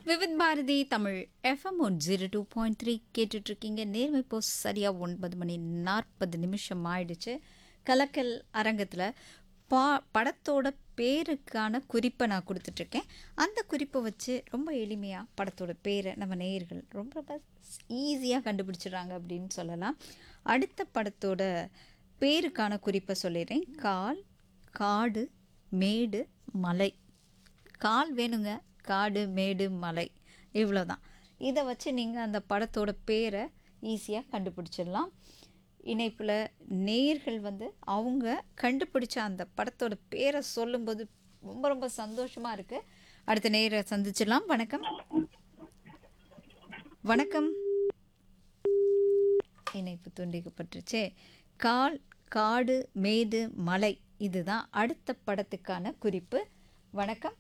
Vividh Bharati Tamil FM one zero two point three கேட்டுட்ருக்கீங்க நேர்மை post சரியாக ஒன்பது மணி நாற்பது நிமிஷம் ஆயிடுச்சு கலக்கல் அரங்கத்தில் பா படத்தோட பேருக்கான குறிப்பை நான் கொடுத்துட்ருக்கேன் அந்த குறிப்பை வச்சு ரொம்ப எளிமையாக படத்தோட பேரை நம்ம நேயர்கள் ரொம்ப ரொம்ப ஈஸியாக கண்டுபிடிச்சிடுறாங்க அப்படின்னு சொல்லலாம் அடுத்த படத்தோட பேருக்கான குறிப்பை சொல்லிடுறேன் கால் காடு மேடு மலை கால் வேணுங்க காடு மேடு மலை இவ்வளோதான் இதை வச்சு நீங்கள் அந்த படத்தோட பேரை ஈஸியாக கண்டுபிடிச்சிடலாம் இணைப்பில் நேயர்கள் வந்து அவங்க கண்டுபிடிச்ச அந்த படத்தோட பேரை சொல்லும்போது ரொம்ப ரொம்ப சந்தோஷமாக இருக்குது அடுத்த நேயரை சந்திச்சிடலாம் வணக்கம் வணக்கம் இணைப்பு துண்டிக்கப்பட்டுருச்சே கால் காடு மேடு மலை இதுதான் அடுத்த படத்துக்கான குறிப்பு வணக்கம்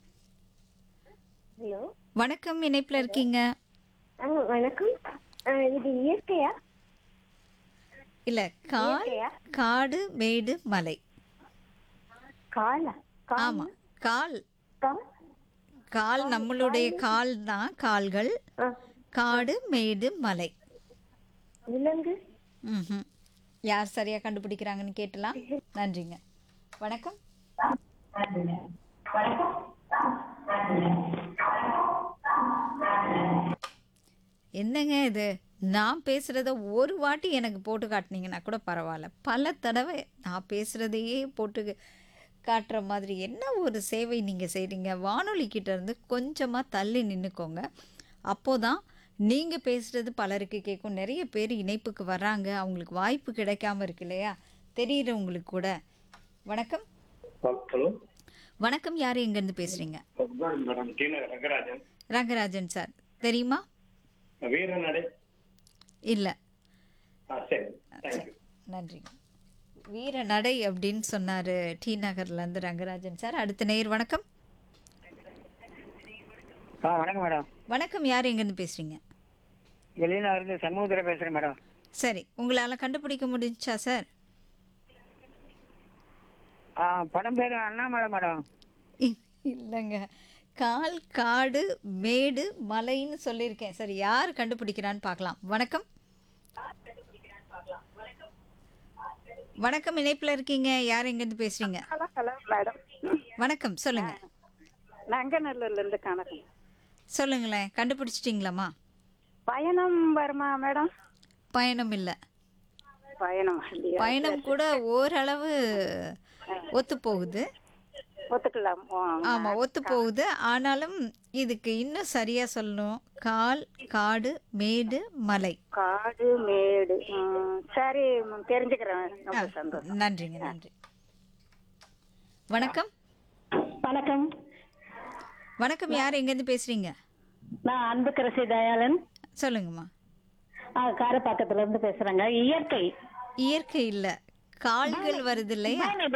ஹலோ வணக்கம் இணைப்பில் இருக்கீங்க ஆ வணக்கம் ஆ, இது இயற்கையா இல்லை கால் இயற்கையா? காடு மேடு மலை காலா கா- ஆமாம் கால் கா- கால் நம்மளுடைய கால் தான் கால்கள் ஆ, காடு மேடு மலை விலங்கு ம் யார் சரியாக கண்டுபிடிக்கிறாங்கன்னு கேட்டலாம் நன்றிங்க வணக்கம் என்னங்க இது நான் பேசுகிறத ஒரு வாட்டி எனக்கு போட்டு காட்டினீங்கன்னா கூட பரவாயில்ல பல தடவை நான் பேசுகிறதையே போட்டு காட்டுற மாதிரி என்ன ஒரு சேவை நீங்கள் செய்கிறீங்க வானொலி கிட்ட இருந்து கொஞ்சமாக தள்ளி நின்றுக்கோங்க அப்போதான் நீங்கள் பேசுகிறது பலருக்கு கேட்கும் நிறைய பேர் இணைப்புக்கு வர்றாங்க அவங்களுக்கு வாய்ப்பு கிடைக்காம இருக்கு இல்லையா தெரியுற உங்களுக்கு கூட வணக்கம் ஹலோ வணக்கம் யார் எங்கேருந்து பேசுகிறீங்க good morning madam T Nagar Rangarajan Rangarajan sir தெரியுமா வீரநடை இல்லை ஆ சரி தேங்க்யூ நன்றிங்க வீர நடை அப்படின்னு சொன்னார் டி நகர்லேருந்து ரங்கராஜன் சார் அடுத்த நேயர் வணக்கம் ஆ வணக்கம் மேடம் வணக்கம் யார் எங்கேருந்து பேசுகிறீங்க வெளிநாடு சண்முகத்தில் பேசுகிறேன் மேடம் சரி உங்களால் கண்டுபிடிக்க முடிஞ்சா சார் ஆ படம் பேர் அண்ணாமலை மேடம் இ- இல்லைங்க கால் காடு மேடு மலைன்னு சொல்லியிருக்கேன் சரி யார் கண்டுபிடிக்கிறான்னு பார்க்கலாம் வணக்கம் வணக்கம் இணைப்பில் இருக்கீங்க யார் எங்கேருந்து பேசுகிறீங்க ஹலோ ஹலோ மேடம் வணக்கம் சொல்லுங்கள் நங்கநல்லூர்ல இருந்து கணக்கு சொல்லுங்களேன் கண்டுபிடிச்சிட்டிங்களாம்மா பயணம் வருமா மேடம் பயணம் இல்லை பயணம் இல்லையா பயணம் கூட ஓரளவு ஒத்து போகுது ஒத்துக்கலாம் ஓ, ஆமா ஒத்து போகுது ஆனாலும் இதுக்கு இன்னும் சரியா சொல்லணும் கால் காடு மேடு மலை காடு மேடு ம், சரி ம், தெரிஞ்சுக்கிறேன் ரொம்ப சந்தோஷம் நன்றிங்க நன்றி வணக்கம் வணக்கம் வணக்கம் யார் எங்கேருந்து பேசுறீங்க நான் அன்புக்கரசி தயாளன் சொல்லுங்கம்மா காரப்பாக்கத்துல இருந்து பேசுறேங்க இயற்கை இயற்கை இல்லை கால்கள் வருது இல்லையா